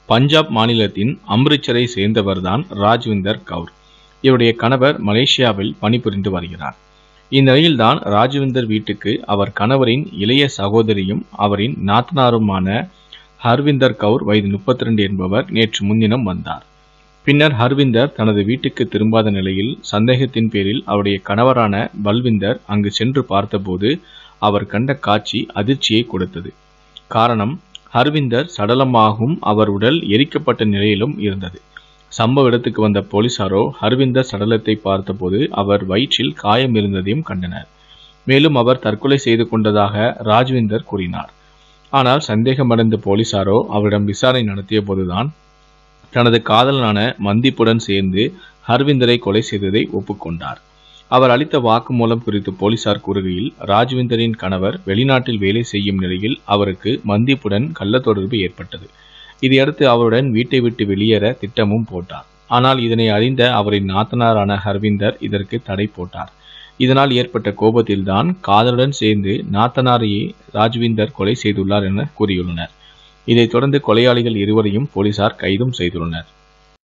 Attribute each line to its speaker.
Speaker 1: பஞ்சாப் மாநிலத்தின் அம்ரிட்சரை சேர்ந்தவர்தான் ராஜ்விந்தர் கவுர் இவருடைய கணவர் மலேசியாவில் பணிபுரிந்து வருகிறார் இந்நிலையில்தான் ராஜ்விந்தர் வீட்டுக்கு அவர் கணவரின் இளைய சகோதரியும் அவரின் நாத்தனாருமான ஹர்விந்தர் கவுர் வயது முப்பத்தி ரெண்டு என்பவர் நேற்று முன்தினம் வந்தார் பின்னர் ஹர்விந்தர் தனது வீட்டுக்கு திரும்பாத நிலையில் சந்தேகத்தின் பேரில் அவருடைய கணவரான பல்விந்தர் அங்கு சென்று பார்த்தபோது அவர் கண்ட காட்சி அதிர்ச்சியை கொடுத்தது காரணம் ஹர்விந்தர் சடலமாகவும் அவர் உடல் எரிக்கப்பட்ட நிலையிலும் இருந்தது சம்பவ இடத்துக்கு வந்த போலீசாரோ ஹர்விந்தர் சடலத்தை பார்த்தபோது அவர் வயிற்றில் காயம் இருந்ததையும் கண்டனர் மேலும் அவர் தற்கொலை செய்து கொண்டதாக ராஜ்விந்தர் கூறினார் ஆனால் சந்தேகமடைந்த போலீசாரோ அவரிடம் விசாரணை நடத்திய போதுதான் தனது காதலனான மந்திப்புடன் சேர்ந்து ஹர்விந்தரை கொலை செய்ததை ஒப்புக்கொண்டார் அவர் அளித்த வாக்குமூலம் குறித்து போலீசார் கூறுகையில் ராஜ்விந்தரின் கணவர் வெளிநாட்டில் வேலை செய்யும் நிலையில் அவருக்கு மந்திப்புடன் கள்ள தொடர்பு ஏற்பட்டது இதையடுத்து அவருடன் வீட்டை விட்டு வெளியேற திட்டமும் போட்டார் ஆனால் இதனை அறிந்த அவரின் நாத்தனாரான ஹர்விந்தர் இதற்கு தடை போட்டார் இதனால் ஏற்பட்ட கோபத்தில்தான் காதலுடன் சேர்ந்து நாத்தனாரையே ராஜ்விந்தர் கொலை செய்துள்ளார் என கூறியுள்ளனர் இதைத் தொடர்ந்து கொலையாளிகள் இருவரையும் போலீசார் கைதும் செய்துள்ளனர்